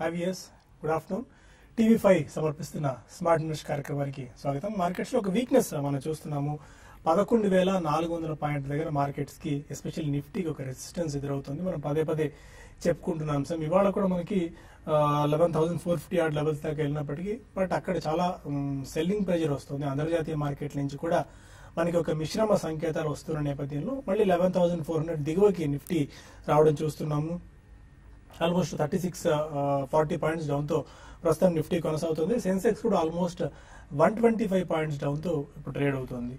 IVS good afternoon TV five సమర్పిస్తున్న smart news కార్యక్రమానికి స్వాగతం మార్కెట్స్ లో ఒక వీక్నెస్ మనం చూస్తున్నాము పదకొండు వేల నాలుగు వందల పాయింట్ దగ్గర మార్కెట్స్ కి ఎస్పెషల్లీ నిఫ్టీకి ఒక రెసిస్టెన్స్ ఎదురవుతుంది మనం పదే పదే చెప్పుకుంటున్న అంశం ఇవాళ కూడా మనకి eleven thousand four fifty odd levels దాకా వెళ్ళినప్పటికీ బట్ అక్కడ చాలా సెల్లింగ్ ప్రెజర్ వస్తుంది అంతర్జాతీయ మార్కెట్ నుంచి కూడా మనకి ఒక మిశ్రమ సంకేతాలు వస్తున్న నేపథ్యంలో మళ్ళీ లెవెన్ థౌసండ్ ఫోర్ హండ్రెడ్ దిగువకి నిఫ్టీ రావడం చూస్తున్నాము almost thirty six forty points down తో ప్రస్తుతం నిఫ్టీ కొనసాగుతుంది సెన్సెక్స్ కూడా almost one twenty five points down తో ఇప్పుడు ట్రేడ్ అవుతుంది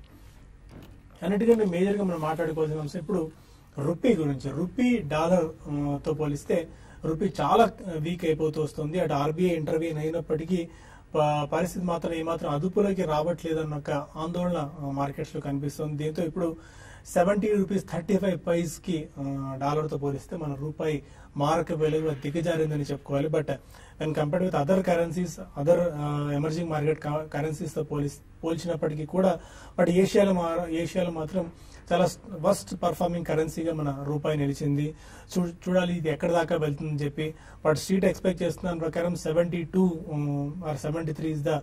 అన్నిటికంటే మేజర్ గా మనం మాట్లాడుకోవాల్సిన అంశం ఇప్పుడు రూపీ గురించి రూపీ డాలర్ ఆ, తో పోలిస్తే రూపీ చాలా వీక్ అయిపోతూ వస్తుంది అటు ఆర్బీఐ ఇంటర్వ్యూన్ అయినప్పటికీ ప- పరిస్థితి మాత్రం ఏమాత్రం అదుపులోకి రావట్లేదన్న ఒక ఆందోళన మార్కెట్స్ లో కనిపిస్తుంది దీంతో ఇప్పుడు seventy rupees thirty five paise కి డాలర్ తో పోలిస్తే మన రూపాయి మారక విలువ దిగజారిందని చెప్పుకోవాలి but when compared with other currencies other emerging market currencies తో పోలి పోల్చినప్పటికీ కూడా బట్ ఏషియాలో మా- ఏషియాలో మాత్రం చాలా వర్స్ట్ పర్ఫార్మింగ్ కరెన్సీగా మన రూపాయి నిలిచింది చూ- చూడాలి ఇది ఎక్కడ దాకా వెళ్తుందని చెప్పి బట్ స్ట్రీట్ ఎక్స్పెక్ట్ చేస్తున్న దాని ప్రకారం seventy two or seventy three is the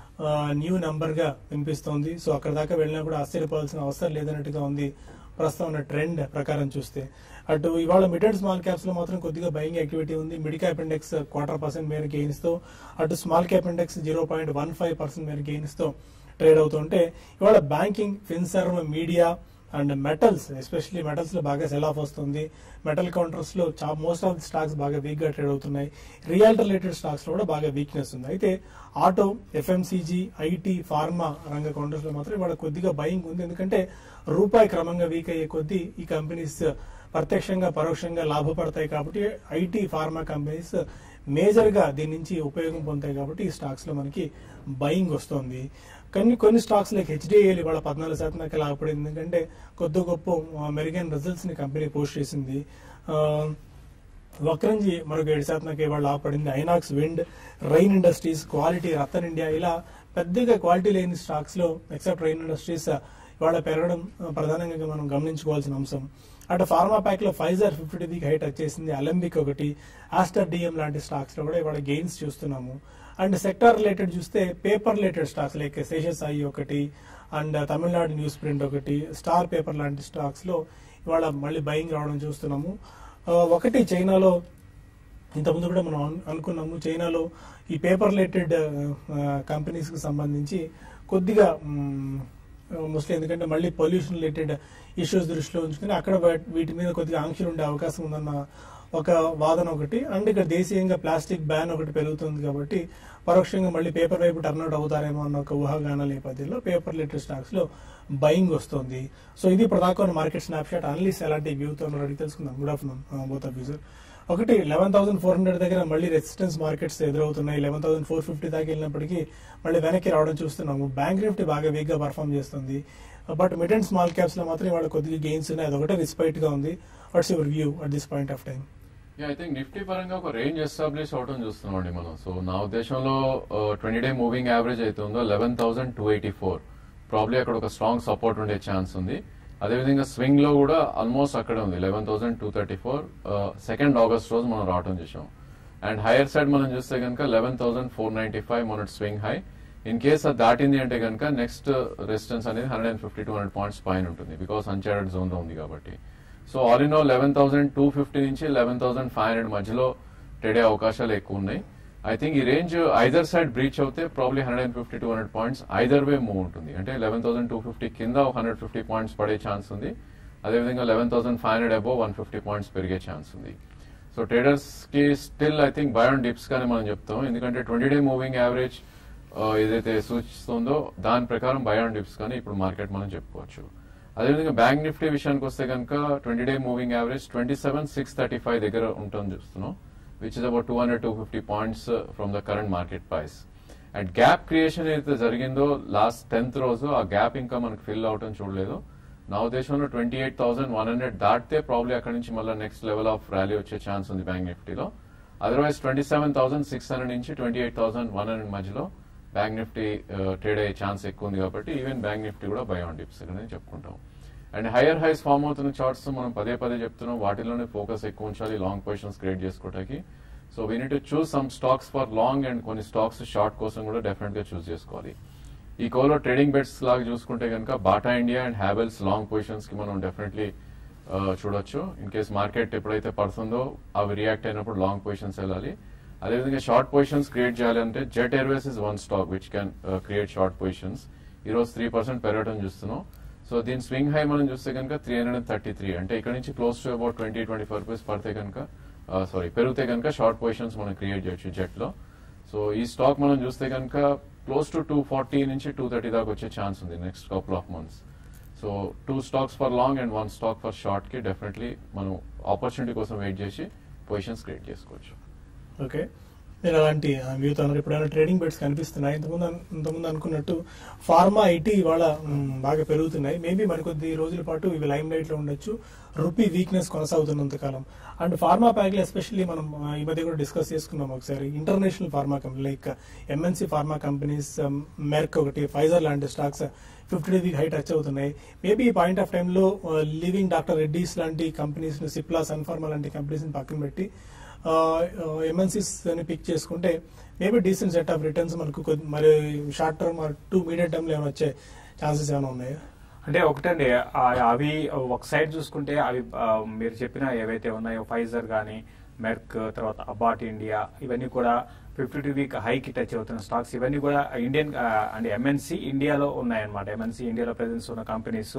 new number గా వినిపిస్తోంది సో అక్కడ దాకా వెళ్ళినా కూడా ఆశ్చర్యపోవాల్సిన అవసరం లేదన్నట్టుగా ఉంది ప్రస్తుతం ఉన్న ట్రెండ్ ప్రకారం చూస్తే అటు ఇవాళ మిడ్ అండ్ స్మాల్ క్యాప్స్ లో మాత్రం కొద్దిగా బయింగ్ యాక్టివిటీ ఉంది mid cap index quarter percent మేర గెయిన్స్ తో అటు small cap index zero point one five percent మేర గెయిన్స్ తో ట్రేడ్ అవుతుంటే ఇవాళ banking finserv media and metals especially metals లో బాగా సెల్ ఆఫ్ వస్తుంది మెటల్ కౌంటర్స్ లో మోస్ట్ ఆఫ్ ది స్టాక్స్ బాగా వీక్ గా ట్రేడ్ అవుతున్నాయి రియల్ రిలేటెడ్ స్టాక్స్ లో కూడా బాగా వీక్నెస్ ఉంది అయితే ఆటో ఎఫ్ఎంసీజీ ఐటీ ఫార్మా రంగ కౌంటర్స్ లో మాత్రం ఇవాళ కొద్దిగా బయింగ్ ఉంది ఎందుకంటే రూపాయి క్రమంగా వీక్ అయ్యే కొద్దీ ఈ కంపెనీస్ ప్రత్యక్షంగా పరోక్షంగా లాభపడతాయి కాబట్టి ఐటీ ఫార్మా కంపెనీస్ మేజర్ గా దీని నుంచి ఉపయోగం పొందుతాయి కాబట్టి ఈ స్టాక్స్ లో మనకి బయింగ్ వస్తుంది కానీ కొన్ని స్టాక్స్ లైక్ హెచ్డిఎల్ ఇవాళ పద్నాలుగు శాతం దాకా లాభపడింది ఎందుకంటే కొద్ది గొప్ప ఆ, మెరుగైన రిజల్ట్స్ ని కంపెనీ పోస్ట్ చేసింది ఆ, వక్రంజి మరొక ఏడు శాతం దాకా ఇవాళ లాభపడింది Inox wind Rain industries quality Ratan India ఇలా పెద్దగా క్వాలిటీ లేని స్టాక్స్ లో ఎక్సెప్ట్ రైన్ ఇండస్ట్రీస్ ఇవాళ పెరగడం ఆ, ప్రధానంగా మనం గమనించుకోవాల్సిన అంశం అటు ఫార్మా ప్యాక్ లో ఫైజర్ ఫిఫ్టీ వీక్ హైట్ వచ్చేసింది అలంబిక్ ఒకటి ఆస్టర్ డిఎం లాంటి స్టాక్స్ లో కూడా ఇవాళ గెయిన్స్ చూస్తున్నాము అండ్ సెక్టార్ రిలేటెడ్ చూస్తే పేపర్ రిలేటెడ్ స్టాక్స్ లైక్ శేషస్ ఐ ఒకటి అండ్ తమిళనాడు న్యూస్ ప్రింట్ ఒకటి స్టార్ పేపర్ లాంటి స్టాక్స్ లో ఇవాళ మళ్ళీ బయింగ్ రావడం చూస్తున్నాము ఆ, ఒకటి చైనాలో ఇంతకుముందు కూడా మనం అను- అనుకున్నాము చైనాలో ఈ పేపర్ రిలేటెడ్ కంపెనీస్ కి సంబంధించి కొద్దిగా మోస్ట్లీ ఎందుకంటే మళ్ళీ పొల్యూషన్ రిలేటెడ్ ఇష్యూస్ దృష్టిలో ఉంచుకుని అక్కడ వా- వీటి మీద కొద్దిగా ఆంక్షలు ఉండే అవకాశం ఉందన్న ఒక వాదన ఒకటి అండ్ ఇక్కడ దేశీయంగా ప్లాస్టిక్ బ్యాన్ ఒకటి పెరుగుతుంది కాబట్టి పరోక్షంగా మళ్ళీ పేపర్ వైపు టర్న్అవుట్ అవుతారేమో అన్న ఒక ఊహాగానాల నేపథ్యంలో పేపర్ రిలేటెడ్ స్టాక్స్ లో బయింగ్ వస్తుంది సో ఇది ప్రధాన మార్కెట్ స్నాప్ షాట్ అనలిస్ట్ ఎలాంటి వ్యూతో అడిగి తెలుసుకుందాం good afternoon both of you sir ఒకటి లెవెన్ థౌసండ్ ఫోర్ హండ్రెడ్ దగ్గర మళ్ళీ రెసిస్టెన్స్ మార్కెట్స్ ఎదురవుతున్నాయి లెవెన్ థౌసండ్ ఫోర్ ఫిఫ్టీ దాకా వెళ్ళినప్పటికీ మళ్ళీ వెనక్కి రావడం చూస్తున్నాము బ్యాంక్ నిఫ్టీ బాగా వీక్ గా పర్ఫామ్ చేస్తుంది but mid and small caps లో మాత్రం ఇవాళ కొద్దిగా గెయిన్స్ ఉన్నాయి అదొకటే రిస్పైట్ గా ఉంది what's your view at this point of time I think Nifty పరంగా ఒక రేంజ్ ఎస్టాబ్లిష్ అవడం చూస్తున్నాం అండి మనం సో నా ఉద్దేశంలో ట్వంటీ డే మూవింగ్ యావరేజ్ అయితే ఉందో eleven thousand two eighty four probably అక్కడ ఒక స్ట్రాంగ్ సపోర్ట్ ఉండే ఛాన్స్ ఉంది అదేవిధంగా స్వింగ్ లో కూడా ఆల్మోస్ట్ అక్కడ ఉంది eleven thousand two thirty four second August రోజు మనం రావడం చేసాం అండ్ హైయర్ సైడ్ మనం చూస్తే కనుక eleven thousand four ninety five మొన్నటి స్వింగ్ హై ఇన్ కేస్ అది దాటింది అంటే కనుక నెక్స్ట్ రెసిస్టెన్స్ అనేది hundred and fifty two hundred points పైన ఉంటుంది బికాస్ అన్చార్టెడ్ జోన్ లో ఉంది కాబట్టి so all in all eleven thousand two fifty నుంచి లెవెన్ థౌసండ్ ఫైవ్ హండ్రెడ్ మధ్యలో ట్రేడ్ అయ్యే అవకాశాలు ఎక్కువ ఉన్నాయి ఐ థింక్ ఈ రేంజ్ ఐదర్ సైడ్ బ్రీచ్ అవుతే probably hundred and fifty two hundred points either way move ఉంటుంది అంటే లెవెన్ థౌసండ్ టూ ఫిఫ్టీ కింద హండ్రెడ్ ఫిఫ్టీ పాయింట్స్ పడే ఛాన్స్ ఉంది అదేవిధంగా eleven thousand five hundred above one fifty points పెరిగే chance ఉంది so traders కి still I think buy on dips కానీ మనం చెప్తాం ఎందుకంటే ట్వంటీ డే మూవింగ్ యావరేజ్ ఏదైతే సూచిస్తుందో దాని ప్రకారం బయాన్ డిప్స్ కానీ ఇప్పుడు మార్కెట్ మనం చెప్పుకోవచ్చు అదేవిధంగా బ్యాంక్ నిఫ్టీ విషయానికి వస్తే కనుక twenty day moving average twenty seven six thirty five దగ్గర ఉంటుంది చూస్తున్నాం which is about two hundred two fifty points from the current market price and gap creation ఏదైతే జరిగిందో లాస్ట్ టెన్త్ రోజు ఆ గ్యాప్ ఇంకా మనకు ఫిల్ అవటం చూడలేదు నా ఉద్దేశంలో twenty eight thousand one hundred దాటితే ప్రాబ్లీ అక్కడ నుంచి మళ్ళీ నెక్స్ట్ లెవెల్ ఆఫ్ ర్యాలీ వచ్చే ఛాన్స్ ఉంది బ్యాంక్ నిఫ్టీలో otherwise twenty seven thousand six hundred నుంచి twenty eight thousand one hundred మధ్యలో బ్యాంక్ నిఫ్టీ ట్రేడ్ అయ్యే ఛాన్స్ ఎక్కువ ఉంది కాబట్టి ఈవెన్ బ్యాంక్ నిఫ్టీ కూడా బై ఆన్ డిప్స్ అనేది చెప్పుకుంటాం అండ్ హైయర్ హైస్ ఫామ్ అవుతున్న చార్ట్స్ మనం పదే పదే చెప్తున్నాం వాటిలోనే ఫోకస్ ఎక్కువ ఉంచాలి లాంగ్ పొజిషన్స్ క్రియేట్ చేసుకోవడానికి so we need to choose some stocks for long and కొన్ని స్టాక్స్ షార్ట్ కోసం కూడా డెఫినెట్ గా చూస్ చేసుకోవాలి ఈ కోలో ట్రేడింగ్ బెట్స్ లాగా చూసుకుంటే కనుక Bata India and Havells long positions కి మనం డెఫినెట్లీ చూడొచ్చు ఇన్ కేస్ మార్కెట్ ఎప్పుడైతే పడుతుందో అవి రియాక్ట్ అయినప్పుడు లాంగ్ పొజిషన్స్ వెళ్ళాలి అదేవిధంగా షార్ట్ పొజిషన్స్ క్రియేట్ చేయాలంటే Jet Airways is one stock which can create short positions ఈ రోజు త్రీ పర్సెంట్ పెరగడం చూస్తున్నాం సో దీని స్వింగ్ హై మనం చూస్తే కనుక three hundred and thirty three అంటే ఇక్కడ నుంచి close to about twenty twenty four rupees పడితే కనుక సారీ పెరిగితే కనుక షార్ట్ పొజిషన్స్ మనం క్రియేట్ చేయొచ్చు జెట్ లో సో ఈ స్టాక్ మనం చూస్తే కనుక క్లోజ్ టు టూ ఫార్టీ నుంచి టూ థర్టీ దాకా వచ్చే ఛాన్స్ ఉంది next couple of months so two stocks for long and one stock for short కి డెఫినెట్లీ మనం ఆపర్చునిటీ కోసం వెయిట్ చేసి పొజిషన్స్ క్రియేట్ చేసుకోవచ్చు ఓకే నేను అలాంటి వ్యూతో అన్నారు ఎప్పుడైనా ట్రేడింగ్ బెట్స్ కనిపిస్తున్నాయి ఇంతకుముందు అన్- ఇంతకుముందు అనుకున్నట్టు ఫార్మా ఐటీ ఇవాళ మ్, బాగా పెరుగుతున్నాయి మేబీ మరికొద్ది రోజుల పాటు ఇవి లైమ్ లైట్ లో ఉండొచ్చు రూపీ వీక్నెస్ కొనసాగుతున్నంత కాలం అండ్ ఫార్మా ప్యాక్లు ఎస్పెషల్లీ మనం ఆ, ఈ మధ్య కూడా డిస్కస్ చేసుకున్నాం ఒకసారి international pharma company like MNC pharma companies Merck ఒకటి ఫైజర్ లాంటి stocks fifty day week high touch అవుతున్నాయి మేబీ ఈ పాయింట్ ఆఫ్ టైంలో లివింగ్ డాక్టర్ రెడ్డీస్ లాంటి కంపెనీస్ సిప్లా సన్ఫార్మా లాంటి కంపెనీస్ పక్కన పెట్టి ఎంఎన్సీస్ అని పిక్ చేసుకుంటే maybe decent set of returns మనకు కొద్ది- మరి short term to medium term లో ఏమైనా వచ్చే ఛాన్సెస్ ఏమైనా ఉన్నాయా అంటే ఒకటండి ఆ- అవి ఒక సైడ్ చూసుకుంటే అవి ఆ, మీరు చెప్పిన ఏవైతే ఉన్నాయో ఫైజర్ కానీ మెర్క్ తర్వాత అబాట్ ఇండియా ఇవన్నీ కూడా ఫిఫ్టీ టూ వీక్ హైకి టచ్ అవుతున్న స్టాక్స్ ఇవన్నీ కూడా ఇండియన్ ఆ, అంటే ఎంఎన్సి ఇండియాలో ఉన్నాయన్నమాట ఎంఎన్సి ఇండియాలో ప్రెసెన్స్ ఉన్న కంపెనీస్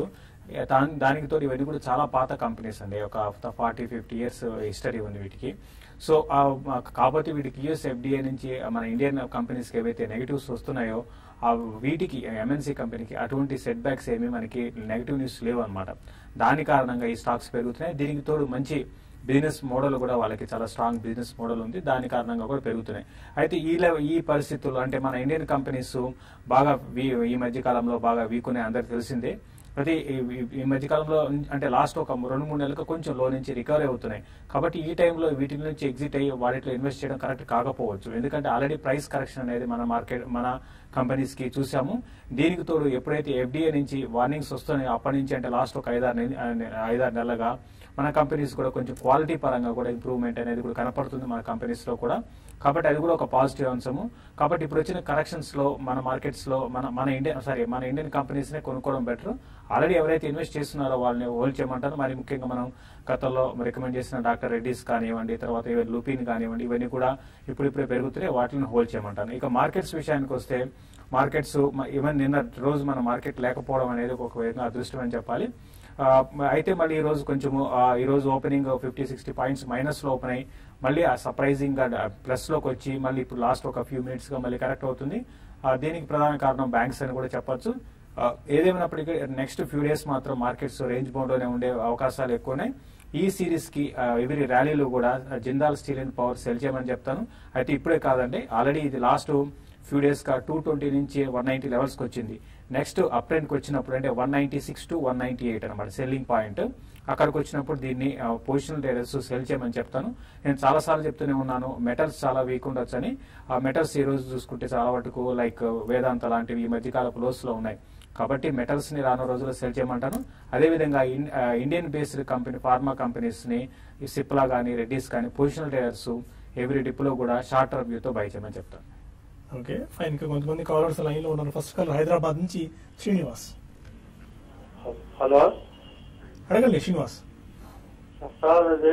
దానికి తోడు ఇవన్నీ కూడా చాలా పాత కంపెనీస్ అండి ఒక ఫార్టీ ఫిఫ్టీ ఇయర్స్ హిస్టరీ ఉంది వీటికి సో ఆ, ఆ, కాకపోతే వీటికి యుఎస్ ఎఫ్డిఏ నుంచి మన ఇండియన్ కంపెనీస్కి ఏవైతే నెగిటివ్స్ వస్తున్నాయో ఆ వీటికి ఎంఎన్సీ కంపెనీకి అటువంటి సెట్ బ్యాక్స్ ఏమీ మనకి నెగిటివ్ న్యూస్ లేవు అనమాట దాని కారణంగా ఈ స్టాక్స్ పెరుగుతున్నాయి దీనికి తోడు మంచి బిజినెస్ మోడల్ కూడా వాళ్ళకి చాలా స్ట్రాంగ్ బిజినెస్ మోడల్ ఉంది దాని కారణంగా కూడా పెరుగుతున్నాయి అయితే ఈ లెవ- ఈ పరిస్థితుల్లో అంటే మన ఇండియన్ కంపెనీస్ బాగా వీ- ఈ మధ్య కాలంలో బాగా వీక్ ఉన్నాయి అందరికి తెలిసిందే ప్రతి ఈ- ఈ- ఈ మధ్య కాలంలో అంటే లాస్ట్ ఒక రెండు మూడు నెలలకు కొంచెం లో నుంచి రికవరీ అవుతున్నాయి కాబట్టి ఈ టైంలో వీటి నుంచి ఎగ్జిట్ అయ్యి వాటిలో ఇన్వెస్ట్ చేయడం కరెక్ట్ కాకపోవచ్చు ఎందుకంటే ఆల్రెడీ ప్రైస్ కరెక్షన్ అనేది మన మార్కెట్ మన కంపెనీస్ కి చూసాము దీనికి తోడు ఎప్పుడైతే ఎఫ్డీఏ నుంచి వార్నింగ్స్ వస్తున్నాయో అప్పటి నుంచి అంటే లాస్ట్ ఒక ఐదారు నెల- ఐదారు నెలలుగా మన కంపెనీస్ కూడా కొంచెం క్వాలిటీ పరంగా కూడా ఇంప్రూవ్మెంట్ అనేది కూడా కనపడుతుంది మన కంపెనీస్ లో కూడా కాబట్టి అది కూడా ఒక పాజిటివ్ అంశము కాబట్టి ఇప్పుడు వచ్చిన కరెక్షన్స్ లో మన మార్కెట్స్ లో మన మన ఇండియన్ సారీ మన ఇండియన్ కంపెనీస్ నే కొనుక్కోవడం బెటర్ ఆల్రెడీ ఎవరైతే ఇన్వెస్ట్ చేస్తున్నారో వాళ్ళని హోల్డ్ చేయమంటారు మరి ముఖ్యంగా మనం గతంలో రికమెండ్ చేసిన డాక్టర్ రెడ్డిస్ కానివ్వండి తర్వాత ఇవన్నీ లూపిన్ కానివ్వండి ఇవన్నీ కూడా ఇప్పుడిప్పుడే పెరుగుతున్నాయి వాటిని హోల్డ్ చేయమంటాను ఇక మార్కెట్స్ విషయానికి వస్తే మార్కెట్స్ ఈవెన్ నిన్న రోజు మన మార్కెట్ లేకపోవడం అనేది ఒక విధంగా అదృష్టం అని చెప్పాలి ఆ, అయితే మళ్ళీ ఈ రోజు కొంచెము ఆ, ఈ రోజు opening fifty sixty points minus లో ఓపెన్ అయ్యి మళ్ళీ ఆ సర్ప్రైజింగ్ గా ప్లస్ లోకి వచ్చి మళ్ళీ ఇప్పుడు లాస్ట్ ఒక ఫ్యూ మినిట్స్ గా మళ్ళీ కరెక్ట్ అవుతుంది ఆ, దీనికి ప్రధాన కారణం బ్యాంక్స్ అని కూడా చెప్పొచ్చు ఆ, ఏదేమైనప్పటికీ నెక్స్ట్ ఫ్యూ డేస్ మాత్రం మార్కెట్స్ రేంజ్ బౌండ్ లోనే ఉండే అవకాశాలు ఎక్కువనే ఈ సిరీస్ కి ఎవరి ర్యాలీలో కూడా Jindal steel and power sell చేయమని చెప్తాను అయితే ఇప్పుడే కాదండి ఆల్రెడీ ఇది లాస్ట్ ఫ్యూ డేస్ గా టూ ట్వంటీ నుంచి వన్ నైన్టీ లెవెల్స్ కి వచ్చింది నెక్స్ట్ అప్ ట్రెండ్ కి వచ్చినప్పుడు అంటే one ninety six to one ninety eight అనమాట సెల్లింగ్ పాయింట్ అక్కడికి వచ్చినప్పుడు దీన్ని పొజిషనల్ ట్రేడర్స్ సెల్ చేయమని చెప్తాను నేను చాలా సార్లు చెప్తూనే ఉన్నాను మెటల్స్ చాలా వీక్ ఉండొచ్చు అని ఆ మెటల్స్ ఈ రోజు చూసుకుంటే చాలా వరకు లైక్ వేదాంత లాంటివి ఈ మధ్యకాలపు లోస్ లో ఉన్నాయి కాబట్టి మెటల్స్ ని రాను రోజుల్లో సెల్ చేయమంటాను అదేవిధంగా ఇన్- ఆ, Indian based company pharma companies ని ఈ సిప్లా కానీ రెడ్డిస్ కానీ పొజిషనల్ ట్రేడర్స్ ఎవ్రీ డిప్లో కూడా షార్ట్ టర్మ్ వ్యూతో బై చేయమని చెప్తాను ఓకే ఫైన్ ఇంకా కొంతమంది కాలర్స్ లైన్ లో ఉన్నారు ఫస్ట్ కాల్ హైదరాబాద్ నుంచి శ్రీనివాస్ హలో అడగండి శ్రీనివాస్ సార్ అది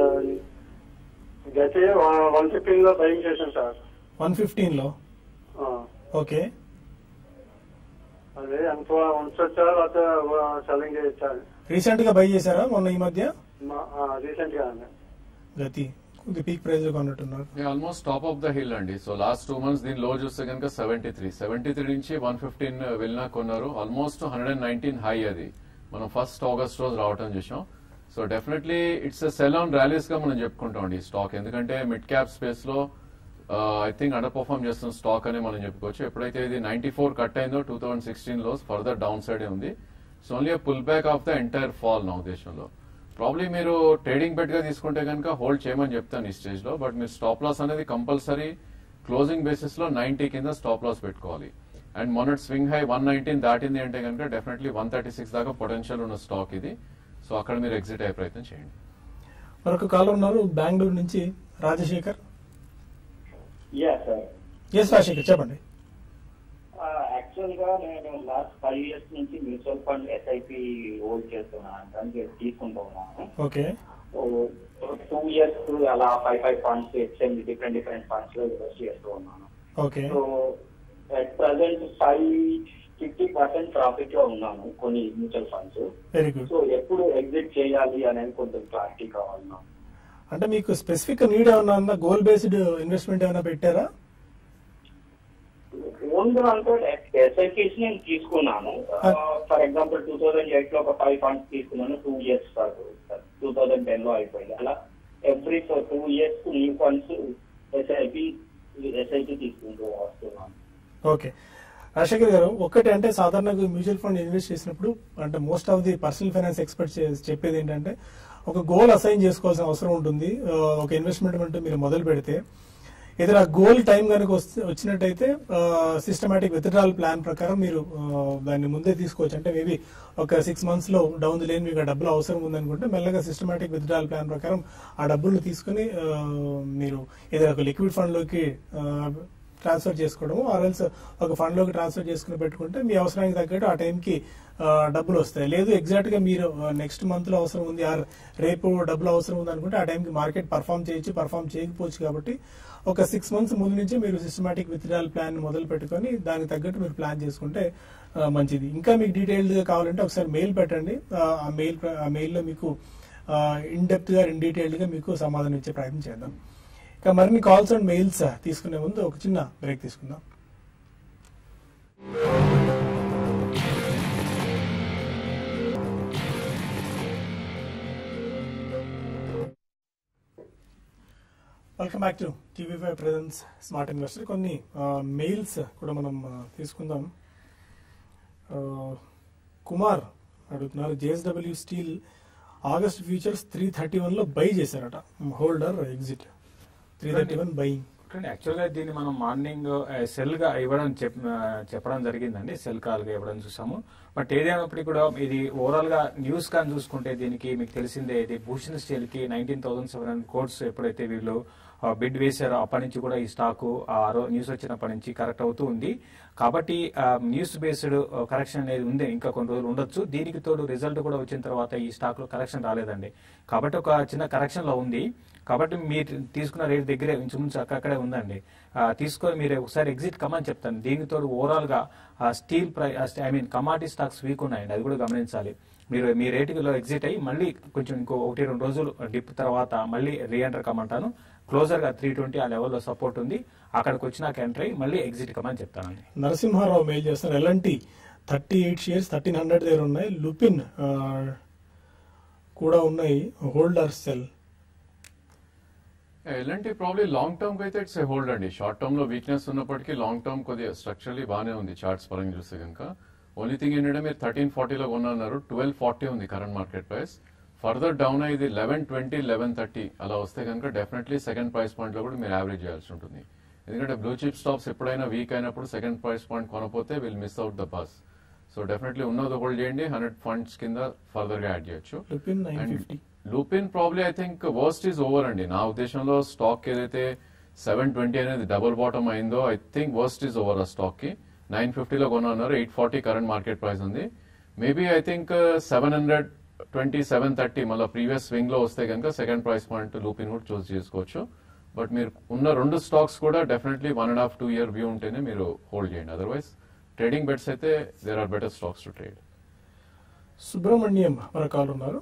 గతి వన్ ఫిఫ్టీన్ లో బయింగ్ చేశాను సార్ వన్ ఫిఫ్టీన్ లో ఆ, ఓకే అది ఎంత ఉంచొచ్చా లేకపోతే సెల్లింగ్ చేయొచ్చా రీసెంట్ గా బై చేశారా మొన్న ఈ మధ్య రీసెంట్ గా అండి గతి కొద్ది పీక్ ప్రైస్ లో కొన్నట్టున్నారు almost top of the hill అండి సో లాస్ట్ టూ మంత్స్ దీని లో చూస్తే కనుక సెవెంటీ త్రీ సెవెంటీ త్రీ నుంచి వన్ ఫిఫ్టీన్ వెళ్ళినా కొన్నారు almost hundred and nineteen high అది మనం ఫస్ట్ ఆగస్ట్ రోజు రావటం చూసాం so definitely it's sell on rallies గా మనం చెప్పుకుంటాం అండి స్టాక్ ఎందుకంటే మిడ్ క్యాప్ స్పేస్ లో ఐ థింక్ అండర్ పర్ఫార్మ్ చేస్తున్న స్టాక్ అని మనం చెప్పుకోవచ్చు ఎప్పుడైతే ఇది నైన్టీ ఫోర్ కట్ అయిందో టూ థౌసండ్ సిక్స్టీన్ లో ఫర్దర్ డౌన్ సైడ్ ఉంది so only pull back of the entire fall నా ఉద్దేశంలో ప్రాబ్లీ మీరు ట్రేడింగ్ బెట్ గా తీసుకుంటే కనుక హోల్డ్ చేయమని చెప్తాను ఈ స్టేజ్ లో బట్ మీరు స్టాప్ లాస్ అనేది కంపల్సరీ క్లోజింగ్ బేసిస్ లో నైన్టీ కింద స్టాప్ లాస్ పెట్టుకోవాలి అండ్ మొన్నటి స్వింగ్ హై వన్ నైన్టీన్ దాటింది అంటే కనుక డెఫినెట్లీ వన్ థర్టీ సిక్స్ దాకా పొటెన్షియల్ ఉన్న స్టాక్ ఇది సో అక్కడ మీరు ఎగ్జిట్ అయ్యే ప్రయత్నం చేయండి మరొక కాలర్ ఉన్నారు బెంగళూరు నుంచి Rajasekhar yeah sir yes Rajasekhar చెప్పండి యాక్చువల్ గా నేను లాస్ట్ ఫైవ్ ఇయర్స్ నుంచి మ్యూచువల్ ఫండ్ ఎస్ఐపి హోల్డ్ చేస్తున్నాను దానికి తీసుకుంటూ ఉన్నాను ఓకే టూ ఇయర్స్ అలా five five funds exchange different different funds లో ఇన్వెస్ట్ చేస్తూ ఉన్నాను okay so at present five fifty percent profit లో ఉన్నాను కొన్ని mutual funds very good so ఎప్పుడు ఎగ్జిట్ చేయాలి అనేది కొంచెం క్లారిటీ కావాలి నాకు. అంటే మీకు స్పెసిఫిక్ నీడ్ ఏమన్నా ఉందా గోల్ బేస్డ్ ఇన్వెస్ట్మెంట్ ఏమైనా పెట్టారా ఓన్ గా అంటే ఎస్ఐపిస్ నేను తీసుకున్నాను for example two thousand eight లో ఒక ఫైవ్ ఫండ్స్ తీసుకున్నాను టూ ఇయర్స్ వరకు టూ థౌసండ్ టెన్ లో అయిపోయింది అలా every two years new funds SIP SIP తీసుకుంటూ వస్తున్నాను ఓకే రాజశేఖర్ గారు ఒకటి అంటే సాధారణంగా మ్యూచువల్ ఫండ్ ఇన్వెస్ట్ చేసినప్పుడు అంటే most of the personal finance experts చెప్పేది ఏంటంటే ఒక గోల్ అసైన్ చేసుకోవాల్సిన అవసరం ఉంటుంది ఆ, ఒక ఇన్వెస్ట్మెంట్ అంటూ మీరు మొదలు పెడితే ఏదైనా గోల్ టైం కనుక వస్తే- వచ్చినట్టయితే సిస్టమేటిక్ విత్డ్రాల్ ప్లాన్ ప్రకారం మీరు ఆ, దాన్ని ముందే తీసుకోవచ్చు అంటే మేబీ ఒక సిక్స్ మంత్స్ లో డౌన్ ది లేన్ మీకు ఆ డబ్బులు అవసరం ఉందనుకుంటే మెల్లగా సిస్టమేటిక్ విత్డ్రాల్ ప్లాన్ ప్రకారం ఆ డబ్బులు తీసుకుని ఆ, మీరు ఏదైనా ఒక లిక్విడ్ ఫండ్ లోకి ఆ, ట్రాన్స్ఫర్ చేసుకోవడము ఆర్ఎల్స్ ఒక ఫండ్ లోకి ట్రాన్స్ఫర్ చేసుకుని పెట్టుకుంటే మీ అవసరానికి తగ్గట్టు ఆ టైంకి ఆ, డబ్బులు వస్తాయి లేదు ఎగ్జాక్ట్ గా మీరు నెక్స్ట్ మంత్ లో అవసరం ఉంది ఆర్ రేపు డబ్బులు అవసరం ఉంది అనుకుంటే ఆ టైంకి మార్కెట్ పర్ఫామ్ చేయొచ్చు పర్ఫామ్ చేయకపోవచ్చు కాబట్టి ఒక సిక్స్ మంత్స్ ముందు నుంచి మీరు సిస్టమాటిక్ విత్డ్రాల్ ప్లాన్ మొదలు పెట్టుకొని దానికి తగ్గట్టు మీరు ప్లాన్ చేసుకుంటే ఆ, మంచిది ఇంకా మీకు డీటెయిల్డ్ గా కావాలంటే ఒకసారి మెయిల్ పెట్టండి ఆ, ఆ మెయిల్ ప్ర- ఆ మెయిల్ లో మీకు ఇన్ డెప్త్ గా ఇన్ డీటెయిల్డ్ గా మీకు సమాధానం ఇచ్చే ప్రయత్నం చేద్దాం ఇక మరిన్ని కాల్స్ అండ్ మెయిల్స్ తీసుకునే ముందు ఒక చిన్న బ్రేక్ తీసుకుందాం welcome back to TV five presents smart investor కొన్ని మెయిల్స్ కూడా మనం ఆ, తీసుకుందాం ఆ, కుమార్ అడుగుతున్నారు JSW steel August futures three thirty one లో బై చేశారట holder exit three thirty one buying actual గా దీన్ని మనం మార్నింగ్ సెల్ గా ఇవ్వడం చెప్- ఆ, చెప్పడం జరిగిందండి సెల్ కాల్ గా ఇవ్వడం చూసాము బట్ ఏదైనప్పటికీ కూడా ఇది ఓవరాల్ గా న్యూస్ కానీ చూసుకుంటే దీనికి మీకు తెలిసిందే ఇది భూషణ్ స్టీల్ కి nineteen thousand seven hundred crores ఎప్పుడైతే వీళ్ళు బిడ్ వేశారో అప్పటి నుంచి కూడా ఈ స్టాక్ ఆ రో- న్యూస్ వచ్చినప్పటి నుంచి కరెక్ట్ అవుతూ ఉంది కాబట్టి ఆ, న్యూస్ బేస్డ్ కరెక్షన్ అనేది ఉంది ఇంకా కొన్ని రోజులు ఉండొచ్చు దీనికి తోడు రిజల్ట్ కూడా వచ్చిన తర్వాత ఈ స్టాక్ లో కరెక్షన్ రాలేదండి కాబట్టి ఒక చిన్న కరెక్షన్ లో ఉంది కాబట్టి మీరు తీసుకున్న రేట్ దగ్గరే ఇంచుమించు అక్కడే ఉందండి ఆ, తీసుకొని మీరు ఒకసారి ఎగ్జిట్ కమని చెప్తాను దీనికి తోడు ఓవరాల్ గా steel price I mean commodity stocks weak ఉన్నాయండి అది కూడా గమనించాలి మీరు మీ రేటులో ఎగ్జిట్ అయ్యి మళ్ళీ కొంచెం ఇంకో ఒకటి రెండు రోజులు డిప్ తర్వాత మళ్ళీ రీఎంటర్ కమ్మంటాను క్లోజర్ గా త్రీ ట్వంటీ ఆ లెవెల్లో సపోర్ట్ ఉంది అక్కడికి వచ్చినాక ఎంటర్ అయ్యి మళ్ళీ ఎగ్జిట్ కమని చెప్తానండి నరసింహారావు మెయిల్ చేస్తారు LNT thirty eight shares thirteen hundred దగ్గర ఉన్నాయి లుపిన్ ఆ, కూడా ఉన్నాయి హోల్డర్ సెల్ ఎలాంటి ప్రాబ్లీ లాంగ్ టర్మ్ కి అయితే ఇట్స్ ఏ హోల్డ్ అండి షార్ట్ టర్మ్ లో వీక్నెస్ ఉన్నప్పటికీ లాంగ్ టర్మ్ కొద్దిగా స్ట్రక్చరలీ బాగానే ఉంది చార్ట్స్ పరంగా చూస్తే కనుక ఓన్లీ థింగ్ ఏంటంటే మీరు థర్టీన్ ఫార్టీలో కొన్నారు ట్వెల్వ్ ఫార్టీ ఉంది current market price further down ఇది లెవెన్ ట్వంటీ లెవెన్ థర్టీ అలా వస్తే కనుక డెఫినెట్లీ సెకండ్ ప్రైస్ పాయింట్ లో కూడా మీరు యావరేజ్ చేయాల్సి ఉంటుంది ఎందుకంటే బ్లూ చిప్ స్టాక్స్ ఎప్పుడైనా వీక్ అయినప్పుడు సెకండ్ ప్రైస్ పాయింట్ కొనపోతే will miss out the bus so definitely ఉన్నది హోల్డ్ చేయండి హండ్రెడ్ ఫండ్స్ కింద ఫర్దర్ గా యాడ్ చేయొచ్చు Lupin nine And fifty Lupin probably I think worst is over అండి నా ఉద్దేశంలో స్టాక్ ఏదైతే సెవెన్ ట్వంటీ అనేది డబుల్ బాటమ్ అయిందో I think worst is over ఆ స్టాక్ కి నైన్ ఫిఫ్టీలో కొన్నారు eight forty current market price ఉంది maybe I think seven hundred twenty seven thirty మళ్ళీ ప్రీవియస్ స్వింగ్ లో వస్తే కనుక సెకండ్ ప్రైస్ పాయింట్ లూపిన్ కూడా చూస్ చేసుకోవచ్చు బట్ మీరు ఉన్న రెండు స్టాక్స్ కూడా definitely one and half two year view ఉంటేనే మీరు హోల్డ్ చేయండి అదర్వైజ్ ట్రేడింగ్ బెట్స్ అయితే there are better stocks to trade Subrahmanyam మన కాల్ ఉన్నారు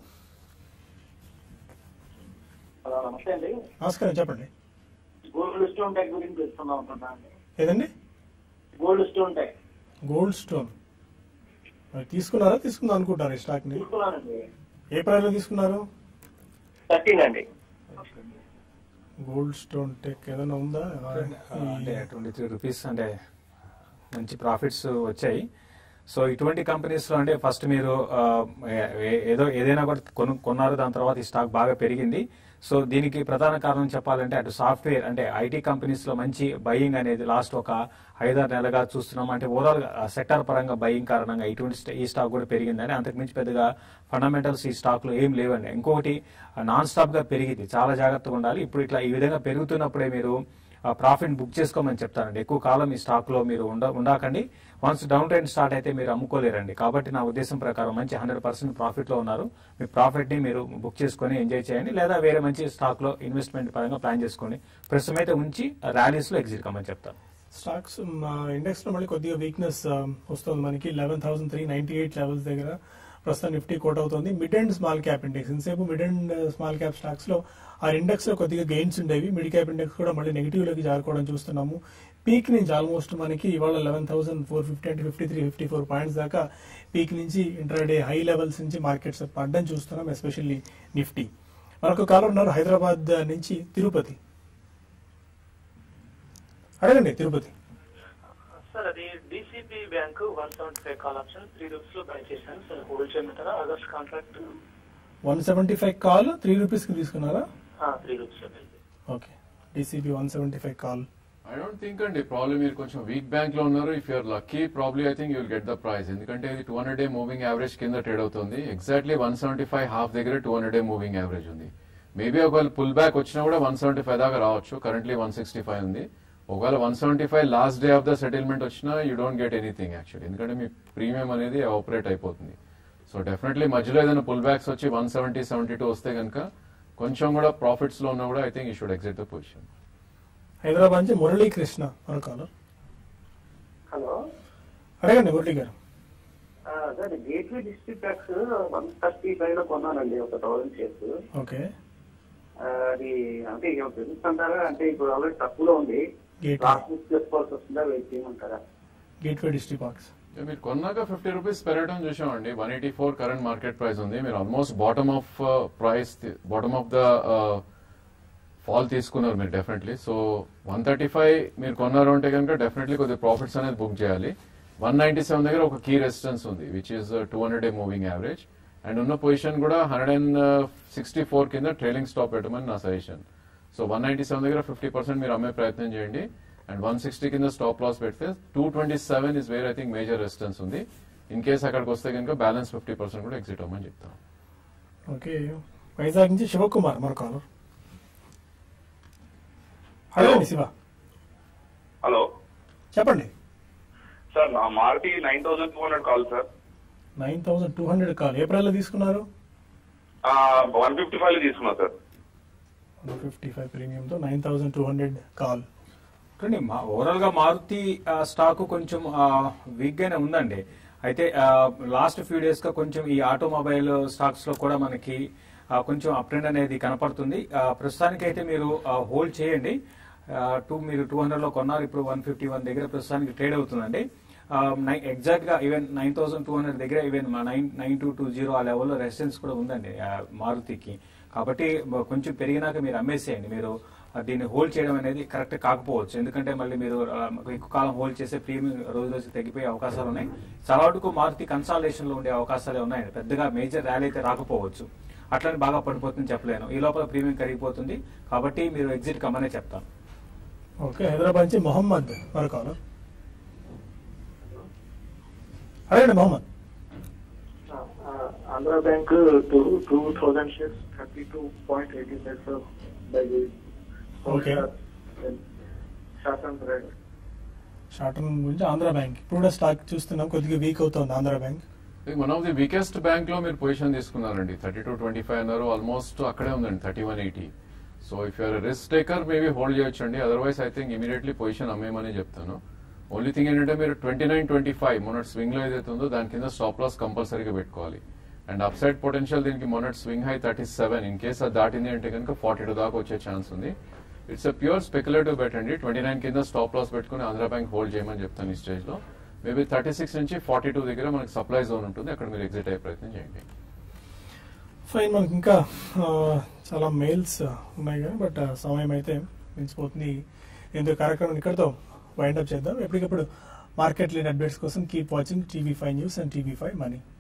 హలో నమస్తే అండి నమస్కారం చెప్పండి గోల్డ్ స్టోన్ టెక్ గురించి తెలుసుకుందాం అనుకుంటున్నాను అండి ఏదండి Goldstone tech Goldstone మరి తీసుకున్నారా తీసుకుందాం అనుకుంటారు ఈ స్టాక్ ని తీసుకున్నానండి ఏ ప్రైస్ లో తీసుకున్నారు థర్టీన్ అండి గోల్డ్ స్టోన్ టెక్ ఏదైనా ఉందా అంటే ట్వంటీ త్రీ రూపీస్ అంటే మంచి ప్రాఫిట్స్ వచ్చాయి సో ఇటువంటి కంపెనీస్ లో అంటే ఫస్ట్ మీరు ఆ, ఏ- ఏ- ఏదో ఏదైనా కూడా కొను కొన్నారు దాని తర్వాత ఈ స్టాక్ బాగా పెరిగింది సో దీనికి ప్రధాన కారణం చెప్పాలంటే అటు సాఫ్ట్వేర్ అంటే ఐటీ కంపెనీస్ లో మంచి బయింగ్ అనేది లాస్ట్ ఒక ఐదారు నెలలుగా చూస్తున్నాం అంటే ఓవరాల్ సెక్టార్ పరంగా బయింగ్ కారణంగా ఇటువంటి స్ట- ఈ స్టాక్ కూడా పెరిగిందని అంతకుమించి పెద్దగా ఫండమెంటల్స్ ఈ స్టాక్ లో ఏం లేవండి ఇంకొకటి నాన్ స్టాప్ గా పెరిగింది చాలా జాగ్రత్తగా ఉండాలి ఇప్పుడు ఇట్లా ఈ విధంగా పెరుగుతున్నప్పుడే మీరు ప్రాఫిట్ బుక్ చేసుకోమని చెప్తానండి ఎక్కువ కాలం ఈ స్టాక్ లో మీరు ఉండ ఉండకండి వన్స్ డౌన్ ట్రెండ్ స్టార్ట్ అయితే మీరు అమ్ముకోలేరండి కాబట్టి నా ఉద్దేశం ప్రకారం మంచి హండ్రెడ్ పర్సెంట్ ప్రాఫిట్ లో ఉన్నారు మీ ప్రాఫిట్ ని మీరు బుక్ చేసుకొని ఎంజాయ్ చేయండి లేదా వేరే మంచి స్టాక్ లో ఇన్వెస్ట్మెంట్ పరంగా ప్లాన్ చేసుకోండి ప్రస్తుతం అయితే ఉంచి ర్యాలీస్ లో ఎగ్జిట్ కమ్మని చెప్తాను స్టాక్స్ ఇండెక్స్ లో మళ్ళీ కొద్దిగా వీక్నెస్ వస్తుంది మనకి eleven thousand three ninety eight levels దగ్గర ప్రస్తుతం నిఫ్టీ కోట్ అవుతుంది mid and small cap index ఇంతసేపు mid and small cap stocks లో ఆ ఇండెక్స్ లో కొద్దిగా గెయిన్స్ ఉండేవి మిడ్ క్యాప్ ఇండెక్స్ కూడా మళ్ళీ నెగిటివ్ లోకి జారుకోవడం చూస్తున్నాము పీక్ నుంచి ఆల్మోస్ట్ మనకి ఇవాళ లెవెన్ థౌసండ్ ఫోర్ ఫిఫ్టీ అంటే fifty three fifty four points దాకా పీక్ నుంచి ఇంటర్డే హై లెవెల్స్ నుంచి మార్కెట్స్ పడ్డం చూస్తున్నాం ఎస్పెషల్లీ నిఫ్టీ మరొక కాలం ఉన్నారు హైదరాబాద్ నుంచి తిరుపతి అడగండి తిరుపతి సార్ అది DCB bank one seventy five call option three rupees లో బై చేశాను సార్ హోల్డ్ చేయమంటారా August contract one seventy five call three rupees కి తీసుకున్నారా త్రీ రూపీస్ లో buy okay DCB one seventy five call I don't think అండి problem మీరు కొంచెం weak bank లో ఉన్నారు if you're lucky probably I think you'll get the price ఎందుకంటే ఇది two hundred day moving average కింద ట్రేడ్ అవుతుంది exactly one seventy five half దగ్గర two hundred day moving average ఉంది మేబీ ఒకవేళ పుల్ బ్యాక్ వచ్చినా కూడా వన్ సెవెంటీ ఫైవ్ దాకా రావచ్చు కరెంట్లీ వన్ సిక్స్టీ ఫైవ్ ఉంది ఒకవేళ one seventy five last day of the settlement వచ్చినా you don't get anything actually ఎందుకంటే మీ ప్రీమియం అనేది ఆపరేట్ అయిపోతుంది సో డెఫినెట్లీ మధ్యలో ఏదైనా పుల్ బ్యాక్స్ వచ్చి వన్ సెవెంటీ సెవెంటీ టూ వస్తే కనుక కొంచెం కూడా ప్రాఫిట్స్ లో ఉన్నా కూడా I think you should exit the position Hyderabad నుంచి మురళీకృష్ణ మరో కాలర్ హలో అడగండి Murali garu sir Gateway Distriparks one thirty five లో కొన్నానండి ఒక థౌసండ్ షేర్స్ ఓకే అది అంటే ఇక తెలుస్తుంటారా అంటే ఇప్పుడు ఆల్రెడీ తక్కువలో ఉంది గేట్ లాస్ట్ బుక్ చేసుకోవాల్సి వస్తుందా వెయిట్ చేయమంటారా గేట్వే డిస్ట్రిక్ట్ బాక్స్ Yeah, మీరు కొన్నాక ఫిఫ్టీ రూపీస్ పెరగడం చూసామండి one eighty four current market price ఉంది మీరు almost bottom of price bottom of the fall తీసుకున్నారు మీరు definitely so one thirty five మీరు కొన్నారు అంటే కనుక డెఫినెట్లీ కొద్దిగా ప్రాఫిట్స్ అనేది బుక్ చేయాలి వన్ నైన్టీ సెవెన్ దగ్గర ఒక కీ రెసిస్టెన్స్ ఉంది which is two hundred day moving average and ఉన్న పొజిషన్ కూడా హండ్రెడ్ అండ్ సిక్స్టీ ఫోర్ కింద ట్రైలింగ్ స్టాప్ పెట్టమని నా suggestion so one ninety seven దగ్గర ఫిఫ్టీ పర్సెంట్ మీరు అమ్మే ప్రయత్నం చేయండి అండ్ వన్ సిక్స్టీ కింద స్టాప్ లాస్ పెడితే two twenty seven is where I think major resistance ఉంది ఇన్ కేస్ అక్కడికి వస్తే కనుక బ్యాలెన్స్ ఫిఫ్టీ పర్సెంట్ కూడా ఎగ్జిట్ అవ్వమని చెప్తాను ఓకే వైజాగ్ నుంచి శివకుమార్ మరో కాలర్ అడగండి శివ హలో చెప్పండి సార్ నా Maruti nine thousand two hundred call sir nine thousand two hundred call ఏప్రిల్లో తీసుకున్నారు వన్ ఫిఫ్టీ ఫైవ్ లో తీసుకున్నా సార్ వన్ ఫిఫ్టీ ఫైవ్ ప్రీమియంతో nine thousand two hundred call కానీ మా- ఓవరాల్ గా మారుతి ఆ, స్టాక్ కొంచెం వీక్ గానే ఉందండి అయితే లాస్ట్ ఫ్యూ డేస్ గా కొంచెం ఈ ఆటోమొబైల్ స్టాక్స్ లో కూడా మనకి ఆ, కొంచెం అప్ ట్రెండ్ అనేది కనపడుతుంది ఆ, ప్రస్తుతానికి అయితే మీరు హోల్డ్ చేయండి టూ మీరు టూ హండ్రెడ్ లో కొన్నారు ఇప్పుడు వన్ ఫిఫ్టీ వన్ దగ్గర ప్రస్తుతానికి ట్రేడ్ అవుతుందండి ఎగ్జాక్ట్ గా even nine thousand two hundred దగ్గర even nine nine two two zero ఆ లెవెల్లో రెసిస్టెన్స్ కూడా ఉందండి ఆ, మారుతికి కాబట్టి బ- కొంచెం పెరిగినాక మీరు అమ్మేసేయండి మీరు ఆ, దీన్ని హోల్డ్ చేయడం అనేది కరెక్ట్ కాకపోవచ్చు ఎందుకంటే మళ్ళీ మీరు ఆ, ఎక్కువ కాలం హోల్డ్ చేసే ప్రీమియం రోజు రోజు తగ్గిపోయే అవకాశాలు ఉన్నాయి చాలా వరకు మారుతి కన్సాలేషన్ లో ఉండే అవకాశాలే ఉన్నాయండి పెద్దగా మేజర్ ర్యాలీ అయితే రాకపోవచ్చు అట్లని బాగా పడిపోతుంది చెప్పలేను ఈ లోపల ప్రీమియం కరిగిపోతుంది కాబట్టి మీరు ఎగ్జిట్ కమ్మనే చెప్తాను ఓకే హైదరాబాద్ నుంచి మొహమ్మద్ మరో కాలర్ అడగండి Mohammed Andhra bank two two thousand shares thirty two point eighty five buy Okay. శాతం రేట్ షార్ట్ టర్మ్ గురించి ఆంధ్ర బ్యాంక్ ఇప్పుడు కూడా స్టాక్ చూస్తున్నాం కొద్దిగా వీక్ అవుతుంది Andhra bank one of the weakest bank లో మీరు పొజిషన్ తీసుకున్నారండి థర్టీ టూ ట్వంటీ ఫైవ్ అన్నారు ఆల్మోస్ట్ అక్కడే ఉందండి thirty one eighty so if you're risk taker maybe hold చేయొచ్చు అండి otherwise I think immediately position అమ్మేమని చెప్తాను ఓన్లీ థింగ్ ఏంటంటే మీరు ట్వంటీ నైన్ ట్వంటీ ఫైవ్ మొన్నటి స్వింగ్ లో ఏదైతే ఉందో దాని కింద స్టాప్ లాస్ కంపల్సరీగా పెట్టుకోవాలి అండ్ అప్ సైడ్ పొటెన్షియల్ దీనికి మొన్నటి swing high thirty seven in case అది దాటింది అంటే కనుక ఫార్టీ టూ దాకా వచ్చే ఛాన్స్ ఉంది it's a pure speculative bet అండి ట్వంటీ నైన్ కింద స్టాప్ లాస్ పెట్టుకుని ఆంధ్ర బ్యాంక్ హోల్డ్ చేయమని చెప్తాను ఈ స్టేజ్ లో మేబీ థర్టీ సిక్స్ నుంచి ఫార్టీ టూ దగ్గర మనకి సప్లై జోన్ ఉంటుంది అక్కడ మీరు ఎగ్జిట్ అయ్యే ప్రయత్నం చేయండి ఫైన్ మనకి ఇంకా ఆ, చాలా మెయిల్స్ ఉన్నాయి కానీ బట్ సమయం అయితే మించిపోతుంది ఎందుకు కార్యక్రమం ఇక్కడితో వైండప్ చేద్దాం ఎప్పటికప్పుడు మార్కెట్ లేని అప్డేట్స్ కోసం keep watching TV five news and TV five money